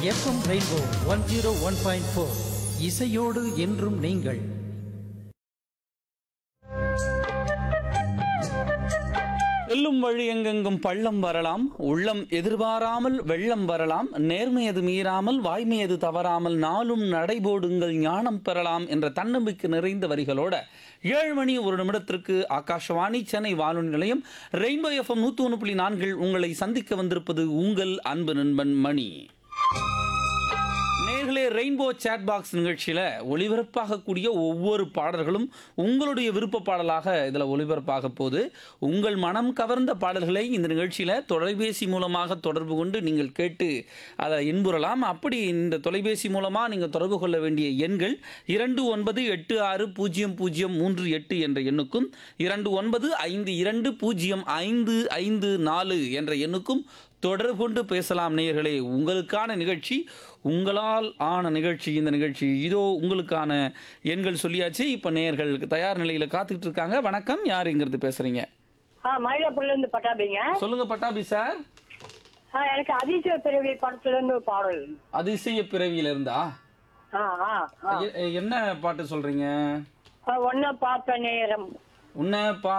FM rainbow one zero one point four இசையோடு என்றும் நீங்கள் செல்லும் வழி எங்கெங்கும் பள்ளம் வரலாம் உள்ளம் எதிர்பாராமல் வெள்ளம் வரலாம் நேர்மையது மீறாமல் வாய்மையது தவறாமல் நாளும் நடைபோடுங்கள் ஞானம் பெறலாம் என்ற தன்னம்பிக்கை நிறைந்த வரிகளோட ஏழு மணி ஒரு நிமிடத்திற்கு ஆகாஷவாணி சென்னை வானொலி நிலையம் ரெயின்போ எஃப்எம் நூற்றி ஒன்று புள்ளி நான்கில் உங்களை சந்திக்க வந்திருப்பது உங்கள் அன்பு நண்பன் மணி நேர்களே ரெயின்போ சேட் பாக்ஸ் நிகழ்ச்சியில் ஒளிபரப்பாகக்கூடிய ஒவ்வொரு பாடல்களும் உங்களுடைய விருப்ப பாடலாக இதில் ஒளிபரப்பாக போகுது உங்கள் மனம் கவர்ந்த பாடல்களை இந்த நிகழ்ச்சியில் தொலைபேசி மூலமாக தொடர்பு கொண்டு நீங்கள் கேட்டு அதை இன்புறலாம் அப்படி இந்த தொலைபேசி மூலமாக நீங்கள் தொடர்பு கொள்ள வேண்டிய எண்கள் இரண்டு ஒன்பது எட்டு ஆறு பூஜ்ஜியம் பூஜ்ஜியம் மூன்று எட்டு என்ற எண்ணுக்கும் இரண்டு ஒன்பது ஐந்து இரண்டு பூஜ்ஜியம் ஐந்து ஐந்து நாலு என்ற எண்ணுக்கும் தொடர்பு கொண்டு பேசலாம் நேயர்களே உங்களுக்கான நிகழ்ச்சி உங்களால் ஆன நிகழ்ச்சி இந்த நிகழ்ச்சி இதோ உங்களுக்கான எண்கள் சொல்லியாச்சு இப்போ நேயர்கள் தயார் நிலையில் காத்துக்கிட்டு இருக்காங்க வணக்கம் யாருங்கிறது பேசுறீங்க ஆ மயிலாப்பூர்ல இருந்து பட்டாபிங்க சொல்லுங்க பட்டாபி சார் ஆ எனக்கு அதிசய பிறவி படத்துல இருந்து ஒரு பாடல் அதிசய பிறவியில இருந்தா ஆ ஆ ஆ. எ- என்ன பாட்டு சொல்றீங்க ஆ, ஒன்ன பார்த்த நேரம் உன்னை பா